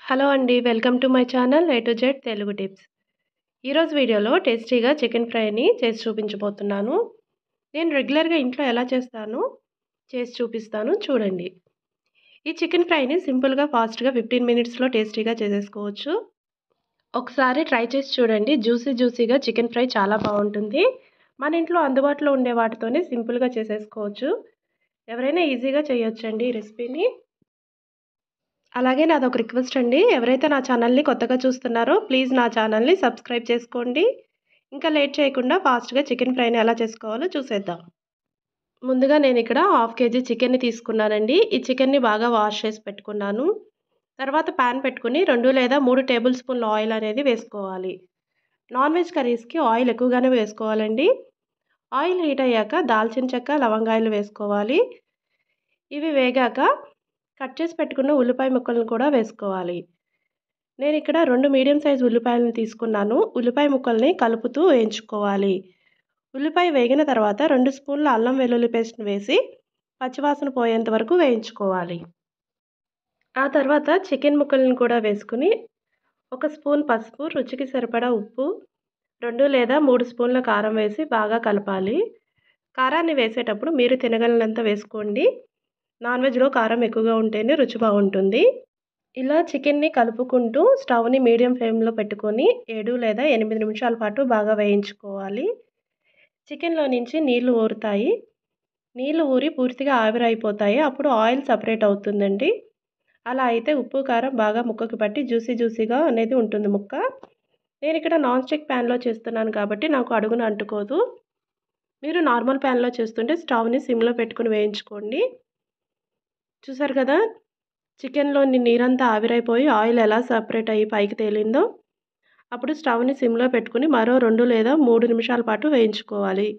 hello అండి welcome to my channel A to Z Telugu tips ఈరోజు వీడియోలో టేస్టీగా చికెన్ ఫ్రైని చేసి చూపించబోతున్నాను నేను రెగ్యులర్గా ఇంట్లో ఎలా చేస్తానో చేసి చూపిస్తాను చూడండి ఈ చికెన్ ఫ్రైని సింపుల్గా ఫాస్ట్గా ఫిఫ్టీన్ మినిట్స్లో టేస్టీగా చేసేసుకోవచ్చు ఒకసారి ట్రై చేసి చూడండి జ్యూసీ జ్యూసీగా చికెన్ ఫ్రై చాలా బాగుంటుంది మన ఇంట్లో అందుబాటులో ఉండే వాటితోనే సింపుల్గా చేసేసుకోవచ్చు ఎవరైనా ఈజీగా చేయొచ్చండి ఈ రెసిపీని అలాగే నాది ఒక రిక్వెస్ట్ అండి ఎవరైతే నా ఛానల్ని కొత్తగా చూస్తున్నారో ప్లీజ్ నా ఛానల్ని సబ్స్క్రైబ్ చేసుకోండి ఇంకా లేట్ చేయకుండా ఫాస్ట్గా చికెన్ ఫ్రైని ఎలా చేసుకోవాలో చూసేద్దాం ముందుగా నేను ఇక్కడ హాఫ్ కేజీ చికెన్ని తీసుకున్నానండి ఈ చికెన్ని బాగా వాష్ చేసి పెట్టుకున్నాను తర్వాత ప్యాన్ పెట్టుకుని రెండు లేదా మూడు టేబుల్ స్పూన్ల ఆయిల్ అనేది వేసుకోవాలి నాన్ వెజ్ కర్రీస్కి ఆయిల్ ఎక్కువగానే వేసుకోవాలండి ఆయిల్ హీట్ అయ్యాక దాల్చిన చెక్క లవంగాయలు వేసుకోవాలి ఇవి వేగాక కట్ చేసి పెట్టుకున్న ఉల్లిపాయ ముక్కలను కూడా వేసుకోవాలి నేను ఇక్కడ రెండు మీడియం సైజ్ ఉల్లిపాయలను తీసుకున్నాను ఉల్లిపాయ ముక్కల్ని కలుపుతూ వేయించుకోవాలి ఉల్లిపాయ వేగిన తర్వాత రెండు స్పూన్ల అల్లం వెల్లుల్లి పేస్ట్ని వేసి పచ్చివాసన పోయేంత వరకు వేయించుకోవాలి ఆ తర్వాత చికెన్ ముక్కలను కూడా వేసుకుని ఒక స్పూన్ పసుపు రుచికి సరిపడా ఉప్పు రెండు లేదా మూడు స్పూన్ల కారం వేసి బాగా కలపాలి కారాన్ని వేసేటప్పుడు మీరు తినగలిగినంత వేసుకోండి నాన్ వెజ్లో కారం ఎక్కువగా ఉంటేనే రుచి బాగుంటుంది ఇలా చికెన్ని కలుపుకుంటూ స్టవ్ని మీడియం ఫ్లేమ్లో పెట్టుకొని ఏడు లేదా ఎనిమిది నిమిషాల పాటు బాగా వేయించుకోవాలి చికెన్లో నుంచి నీళ్లు ఊరుతాయి నీళ్లు ఊరి పూర్తిగా ఆవిరైపోతాయి అప్పుడు ఆయిల్ సపరేట్ అవుతుందండి అలా అయితే ఉప్పు కారం బాగా ముక్కకి పట్టి జ్యూసీ జ్యూసీగా అనేది ఉంటుంది ముక్క నేను ఇక్కడ నాన్ స్టిక్ ప్యాన్లో చేస్తున్నాను కాబట్టి నాకు అడుగున అంటుకోదు మీరు నార్మల్ ప్యాన్లో చేస్తుంటే స్టవ్ని సిమ్లో పెట్టుకుని వేయించుకోండి చూసారు కదా చికెన్లోని నీరంతా ఆవిరైపోయి ఆయిల్ ఎలా సపరేట్ అయ్యి పైకి తేలిందో అప్పుడు స్టవ్ని సిమ్లో పెట్టుకుని మరో రెండు లేదా మూడు నిమిషాల పాటు వేయించుకోవాలి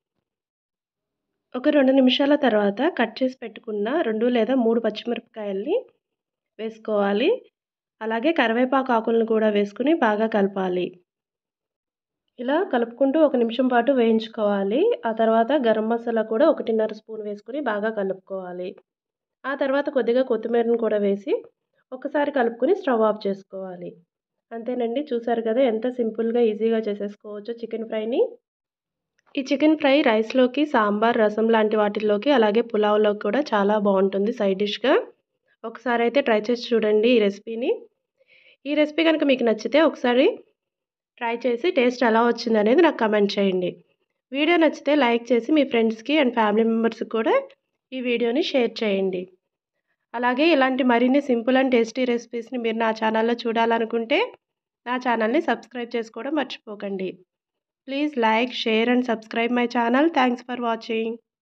ఒక రెండు నిమిషాల తర్వాత కట్ చేసి పెట్టుకున్న రెండు లేదా మూడు పచ్చిమిరపకాయల్ని వేసుకోవాలి అలాగే కరివేపాకు ఆకులను కూడా వేసుకుని బాగా కలపాలి ఇలా కలుపుకుంటూ ఒక నిమిషం పాటు వేయించుకోవాలి ఆ తర్వాత గరం మసాలా కూడా ఒకటిన్నర స్పూన్ వేసుకుని బాగా కలుపుకోవాలి ఆ తర్వాత కొద్దిగా కొత్తిమీరను కూడా వేసి ఒకసారి కలుపుకొని స్టవ్ ఆఫ్ చేసుకోవాలి అంతేనండి చూసారు కదా ఎంత సింపుల్గా ఈజీగా చేసేసుకోవచ్చు చికెన్ ఫ్రైని ఈ చికెన్ ఫ్రై రైస్లోకి సాంబార్ రసం లాంటి వాటిల్లోకి అలాగే పులావ్లోకి కూడా చాలా బాగుంటుంది సైడ్ డిష్గా ఒకసారి అయితే ట్రై చేసి చూడండి ఈ రెసిపీని ఈ రెసిపీ కనుక మీకు నచ్చితే ఒకసారి ట్రై చేసి టేస్ట్ ఎలా వచ్చింది అనేది నాకు కమెంట్ చేయండి వీడియో నచ్చితే లైక్ చేసి మీ ఫ్రెండ్స్కి అండ్ ఫ్యామిలీ మెంబర్స్కి కూడా ఈ వీడియోని షేర్ చేయండి అలాగే ఇలాంటి మరిన్ని సింపుల్ అండ్ టేస్టీ రెసిపీస్ని మీరు నా ఛానల్లో చూడాలనుకుంటే నా ఛానల్ని సబ్స్క్రైబ్ చేసుకోవడం మర్చిపోకండి please like share and subscribe my channel thanks for watching